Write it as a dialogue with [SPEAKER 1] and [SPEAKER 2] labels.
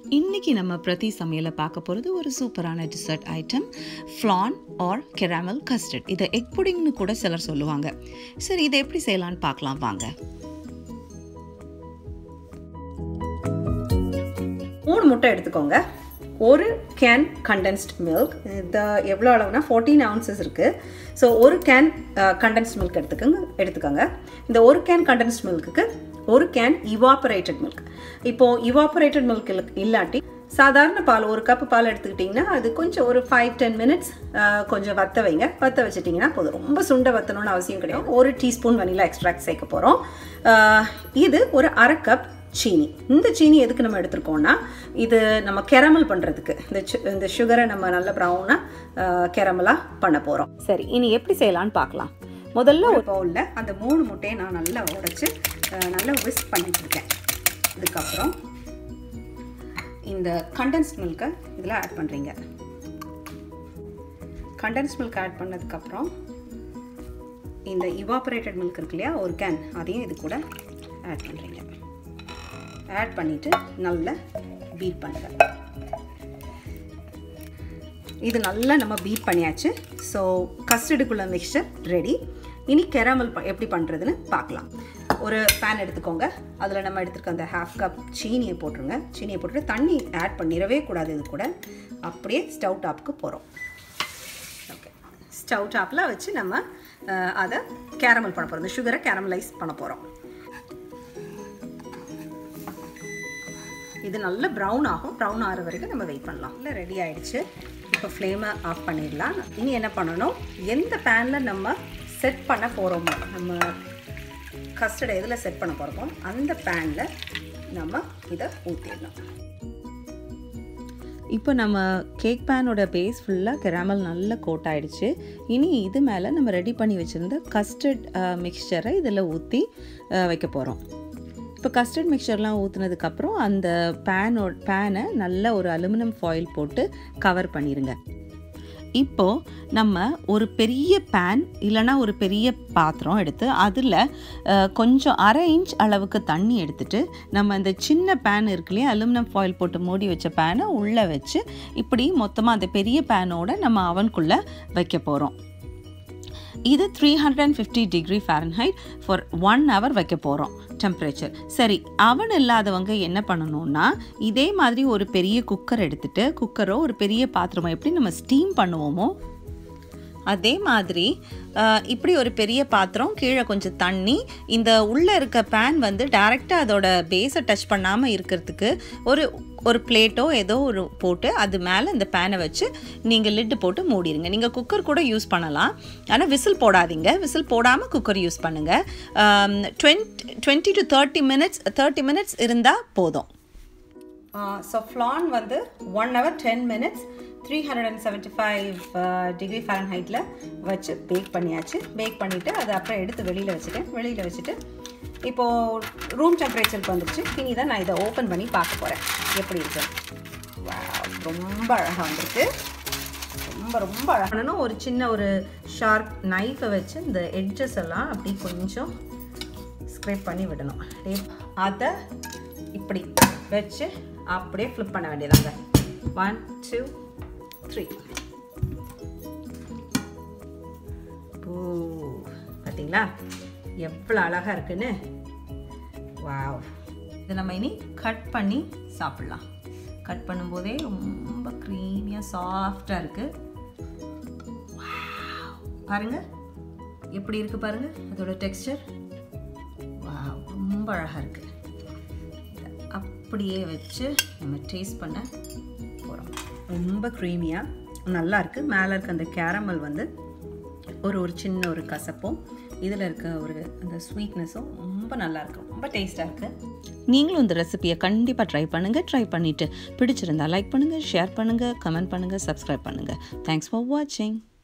[SPEAKER 1] இன்னைக்கு நம்ம பிரதி சமையலை பார்க்க போகிறது ஒரு சூப்பரான dessert item flan or caramel custard இதை எக் புடிங்னு கூட சிலர் சொல்லுவாங்க சரி இதை எப்படி செய்யலான்னு பார்க்கலாம் வாங்க
[SPEAKER 2] மூணு முட்டை எடுத்துக்கோங்க ஒரு கேன் கண்டென்ஸ்ட் மில்க் இந்த எவ்வளோ அளவுனா ஃபோர்டீன் ounces இருக்குது ஸோ ஒரு கேன் கண்டென்ஸ்ட் மில்க் எடுத்துக்கோங்க எடுத்துக்கோங்க இந்த ஒரு கேன் கண்டென்ஸ்ட் மில்க்குக்கு ஒரு கேன் இவாப்பரேட்டட் மில்க் இப்போது இவாப்பரேட்டட் மில்க் இல்லாட்டி சாதாரண பால் ஒரு கப்பு பால் எடுத்துக்கிட்டிங்கன்னா அது கொஞ்சம் ஒரு ஃபைவ் டென் மினிட்ஸ் கொஞ்சம் வத்த வைங்க வத்த வச்சிட்டிங்கன்னா போதும் ரொம்ப சுண்ட வத்தணும்னு அவசியம் கிடையாது ஒரு டீஸ்பூன் வனிலா எக்ஸ்ட்ராக்ட் சேர்க்க போகிறோம் இது ஒரு அரை கப் சீனி இந்த சீனி எதுக்கு நம்ம எடுத்திருக்கோம்னா இது நம்ம கெரமல் பண்ணுறதுக்கு இந்த சு- இந்த சுகரை நம்ம நல்ல ப்ரௌனாக கெரமலாக பண்ண போகிறோம் சரி இனி எப்படி செய்யலான்னு பார்க்கலாம் முதல்ல ஒரு பவுலில் அந்த மூணு முட்டையை நான் நல்லா உடைச்சு அஹ், நல்லா விஸ்க் பண்ணிட்டு இருக்கேன் இதுக்கப்புறம் இந்த கண்டென்ஸ்ட் மில்கை இதில் ஆட் பண்ணுறீங்க கண்டென்ஸ்ட் மில்க் ஆட் பண்ணதுக்கப்புறம் இந்த இவாபரேட்டட் மில்க் இருக்கு இல்லையா ஒரு கேன் அதையும் இது கூட ஆட் பண்ணுறீங்க ஆட் பண்ணிவிட்டு நல்லா பீட் பண்ணுங்க இது நல்லா நம்ம பீட் பண்ணியாச்சு ஸோ கஸ்டர்டுக்குள்ள மிக்சர் ரெடி இனி கெராமல் எப்படி பண்ணுறதுன்னு பார்க்கலாம் ஒரு பேன் எடுத்துக்கோங்க அதில் நம்ம எடுத்துருக்க அந்த ஹாஃப் கப் சீனியை போட்டுருங்க சீனியை போட்டுட்டு தண்ணி ஆட் பண்ணிடவே கூடாது இது கூட அப்படியே ஸ்டவ் டாப்புக்கு போகிறோம் ஓகே ஸ்டவ் டாப்பில் வச்சு நம்ம அஹ், அதை கேரமல் பண்ண போகிறோம் இந்த சுகரை கேரமலைஸ் பண்ண போகிறோம் இது நல்ல ப்ரௌன் ஆகும் ப்ரௌன் ஆகிற வரைக்கும் நம்ம வெயிட் பண்ணலாம் இல்லை ரெடி ஆயிடுச்சு இப்போ ஃப்ளேமை ஆஃப் பண்ணிடலாம் இனி என்ன பண்ணணும் எந்த பேனில் நம்ம செட் பண்ண போகிறோமோ நம்ம கஸ்டர்டை எதில் செட் பண்ண போகிறோமோ அந்த பேனில் நம்ம இதை ஊற்றிடணும்
[SPEAKER 1] இப்போ நம்ம கேக் பேனோட பேஸ் ஃபுல்லாக கெராமல் நல்லா கோட் ஆயிடுச்சு இனி இது மேலே நம்ம ரெடி பண்ணி வச்சுருந்த கஸ்டர்ட் மிக்சரை இதில் ஊற்றி வைக்க போகிறோம் இப்போ கஸ்டர்ட் மிக்சர்லாம் ஊற்றுனதுக்கப்புறம் அந்த பேனோ பேனை நல்ல ஒரு அலுமினியம் ஃபாயில் போட்டு கவர் பண்ணிடுங்க இப்போ நம்ம ஒரு பெரிய பேன் இல்லைன்னா ஒரு பெரிய பாத்திரம் எடுத்து அதில் கொஞ்சம் அரை இன்ச் அளவுக்கு தண்ணி எடுத்துட்டு நம்ம இந்த சின்ன பேன் இருக்கு இல்லையா அலுமினியம் ஃபாயில் போட்டு மூடி வச்ச பேனை உள்ளே வச்சு இப்படி மொத்தமாக அந்த பெரிய பேனோட நம்ம அவனுக்குள்ளே வைக்க போகிறோம் இது three hundred and fifty degree Fahrenheit for one hour வைக்க போகிறோம் டெம்பரேச்சர் சரி அவன் இல்லாதவங்க என்ன பண்ணணும்னா இதே மாதிரி ஒரு பெரிய குக்கர் எடுத்துட்டு குக்கரோ ஒரு பெரிய பாத்திரமோ எப்படி நம்ம ஸ்டீம் பண்ணுவோமோ அதே மாதிரி அஹ், இப்படி ஒரு பெரிய பாத்திரம் கீழே கொஞ்சம் தண்ணி இந்த உள்ளே இருக்க பேன் வந்து டைரெக்டாக அதோட பேஸை டச் பண்ணாமல் இருக்கிறதுக்கு ஒரு ஒரு பிளேட்டோ ஏதோ ஒரு போட்டு அது மேலே இந்த பேனை வச்சு நீங்கள் லிட்டு போட்டு மூடிடுங்க நீங்கள் குக்கர் கூட யூஸ் பண்ணலாம் ஆனால் விசில் போடாதீங்க விசில் போடாமல் குக்கர் யூஸ் பண்ணுங்கள் twenty twenty to thirty minutes thirty minutes இருந்தால் போதும்
[SPEAKER 2] ஸோ ஃப்ளான் வந்து one hour ten minutes three hundred and seventy five degree ஃபேரன்ஹைட்டில் வச்சு பேக் பண்ணியாச்சு பேக் பண்ணிவிட்டு அதை அப்புறம் எடுத்து வெளியில் வச்சுட்டேன் வெளியில் வச்சுட்டு இப்போது ரூம் டெம்பரேச்சருக்கு வந்துருச்சு இனி தான் நான் இதை ஓப்பன் பண்ணி பார்க்க போகிறேன் எப்படி இருக்கு Wow, ரொம்ப அழகாக வந்திருக்கு ரொம்ப ரொம்ப அழகான ஒரு சின்ன ஒரு ஷார்ப் நைஃபை வச்சு இந்த எட்ஜஸ் எல்லாம் அப்படி கொஞ்சம் ஸ்க்ரேப் பண்ணி விடணும் அப்படியே அதை இப்படி வச்சு அப்படியே ஃப்ளிப் பண்ண வேண்டியதாங்க ஒன் டூ த்ரீ ஓ பார்த்தீங்களா எவ்வளோ அழகாக இருக்குன்னு வாவ் இது நம்ம இனி கட் பண்ணி சாப்பிட்லாம் கட் பண்ணும்போதே ரொம்ப க்ரீமியாக சாஃப்டாக இருக்குது பாருங்க எப்படி இருக்கு பாருங்க அதோட டெக்ஸ்டர் வாவ் ரொம்ப அழகாக இருக்கு இதை அப்படியே வச்சு நம்ம டேஸ்ட் பண்ண போகிறோம் ரொம்ப க்ரீமியாக நல்லா இருக்கு மேலே இருக்க அந்த கேரமல் வந்து ஒரு ஒரு சின்ன ஒரு கசப்பும் இதில் இருக்க ஒரு அந்த ஸ்வீட்னஸும் ரொம்ப நல்லா இருக்கு ரொம்ப டேஸ்ட்டாக இருக்குது
[SPEAKER 1] நீங்களும் இந்த ரெசிபியை கண்டிப்பாக ட்ரை பண்ணுங்கள் ட்ரை பண்ணிவிட்டு பிடிச்சிருந்தா லைக் பண்ணுங்கள் ஷேர் பண்ணுங்கள் கமெண்ட் பண்ணுங்கள் சப்ஸ்கிரைப் பண்ணுங்கள் தேங்க்ஸ் ஃபார் வாட்சிங்